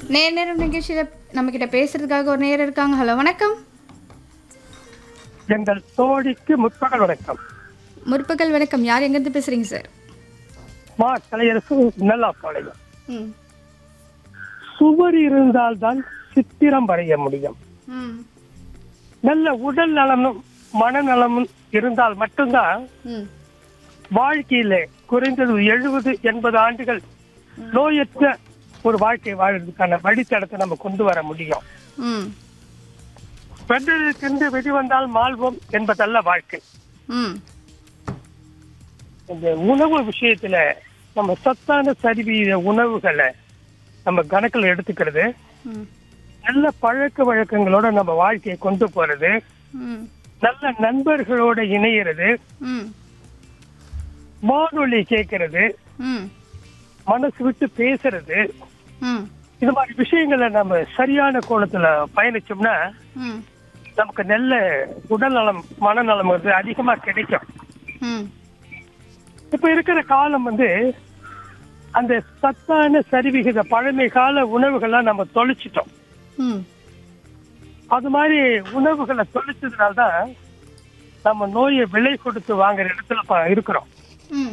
நேர் நேரம் நிகழ்ச்சியில் நம்ம கிட்ட பேசுறதுக்காக ஒரு நேரம் இருக்காங்க ஹலோ வணக்கம் எங்கள் தோழிக்கு முற்பகல் வணக்கம் முற்பகல் வணக்கம் யார் எங்கேருந்து பேசுறீங்க சார் மா கலையரசு நல்லா பாளையம் ம் சுவர் இருந்தால்தான் சித்திரம் வரைய முடியும் ம் நல்ல உடல் நலமும் மனநலமும் இருந்தால் மட்டும்தான் ம் வாழ்க்கையில குறைந்தது எழுபது எண்பது ஆண்டுகள் நோயற்ற ஒரு வாழ்க்கை வாழ்றதுக்கான வழித்தடத்தை நம்ம கொண்டு வர முடியும் ம் வென்றதிலிருந்து வெடி வந்தால் மாழ்வோம் என்பதல்ல வாழ்க்கை ம் இந்த உணவு விஷயத்துல நம்ம சத்தான சரிவீத உணவுகளை நம்ம கணக்கில் எடுத்துக்கிறது ம் நல்ல பழக்க வழக்கங்களோட நம்ம வாழ்க்கையை கொண்டு போறது ம் நல்ல நண்பர்களோட இணையிறது ம் வானொலி கேட்கறது ம் மனசு விட்டு பேசுறது ம் இது மாதிரி விஷயங்களை நம்ம சரியான கோணத்துல பயணிச்சோம்னா ம் நமக்கு நல்ல உடல்நலம் மனநலம் வந்து அதிகமா கிடைக்கும் ம் இப்ப இருக்கிற காலம் வந்து அந்த சத்தான சரிவிகித பழமை கால உணவுகள்லாம் நம்ம தொலைச்சிட்டோம் ம் அது மாதிரி உணவுகளை தொலைச்சதுனால்தான் நம்ம நோயை விலை கொடுத்து வாங்குற இடத்துல ப- இருக்கிறோம் ம்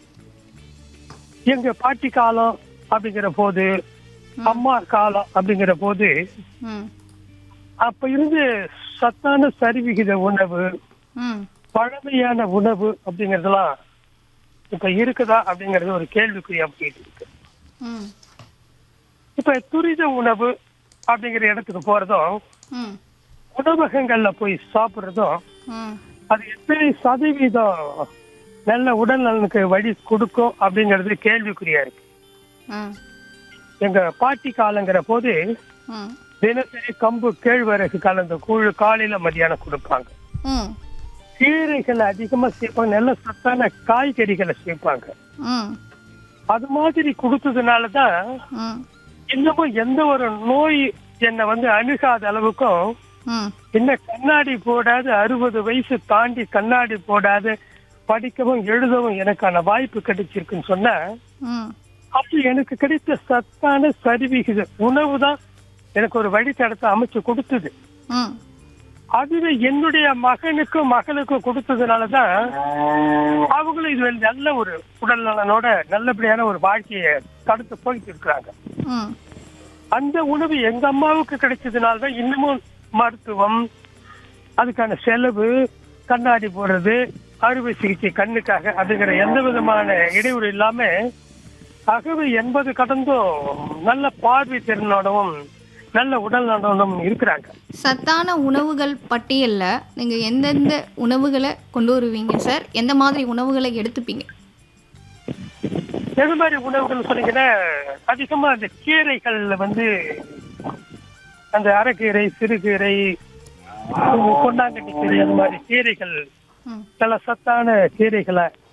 எங்க பாட்டி காலம் அப்படிங்கிற போது அம்மா காலம் அப்படிங்கிற போது ம் அப்ப இருந்து சத்தான சரிவிகித உணவு ம் பழமையான உணவு அப்படிங்கறதெல்லாம் இப்ப இருக்குதா அப்படிங்கறது ஒரு கேள்விக்குறியா போயிட்டு இருக்கு ம் இப்ப துரித உணவு அப்படிங்கிற இடத்துக்கு போறதும் ம் உணவகங்கள்ல போய் சாப்பிடுறதும் ம் அது எத்தனை சதவீதம் நல்ல உடல் நலனுக்கு வழி கொடுக்கும் அப்படிங்கிறது கேள்விக்குறியா இருக்கு ம் எங்க பாட்டி காலங்கிற போது ம் தினசரி கம்பு கேழ்வரகு கலந்த கூழ் காலையில மதியானம் கொடுப்பாங்க ம் கீரைகளை அதிகமா சேர்ப்பாங்க நல்ல சத்தான காய்கறிகளை சேர்ப்பாங்க ம் அது மாதிரி கொடுத்ததுனாலதான் ம் இன்னமும் எந்த ஒரு நோய் என்னை வந்து அணுகாத அளவுக்கும் ம் என்ன கண்ணாடி போடாத அறுபது வயசு தாண்டி கண்ணாடி போடாத படிக்கவும் எழுதவும் எனக்கான வாய்ப்பு கிடைச்சிருக்குன்னு சொன்னா ம் அப்ப எனக்கு கிடைத்த சத்தான சரிவிகித உணவு தான் எனக்கு ஒரு வழித்தடத்தை அமைச்சு கொடுத்தது ம் அதுவே என்னுடைய மகனுக்கும் மகளுக்கும் கொடுத்ததுனாலதான் அவங்களும் இது நல்ல ஒரு உடல் நலனோட நல்லபடியான ஒரு வாழ்க்கையை தடுத்து போயிட்டு இருக்கிறாங்க ம் அந்த உணவு எங்க அம்மாவுக்கு கிடைச்சதுனாலதான் இன்னமும் மருத்துவம் அதுக்கான செலவு கண்ணாடி போடுறது அறுவை சிகிச்சை கண்ணுக்காக அதுங்கிற எந்த விதமான இடையூறு இல்லாம ஆகவே எண்பது கடந்தும் நல்ல பார்வை திறனோடவும் நல்ல உடல் நலனோடும் இருக்கிறாங்க சத்தான உணவுகள் பட்டியலில் நீங்கள் எந்தெந்த உணவுகளை கொண்டு வருவீங்க சார் எந்த மாதிரி உணவுகளை எடுத்துப்பீங்க எது மாதிரி உணவுகள் சொன்னீங்கன்னா அதிகமா அந்த கீரைகள்ல வந்து அந்த அரைக்கீரை சிறுகீரை பொன்னாங்கண்ணி கீரை அந்த மாதிரி கீரைகள் ம் நல்ல சத்தான கீரைகளை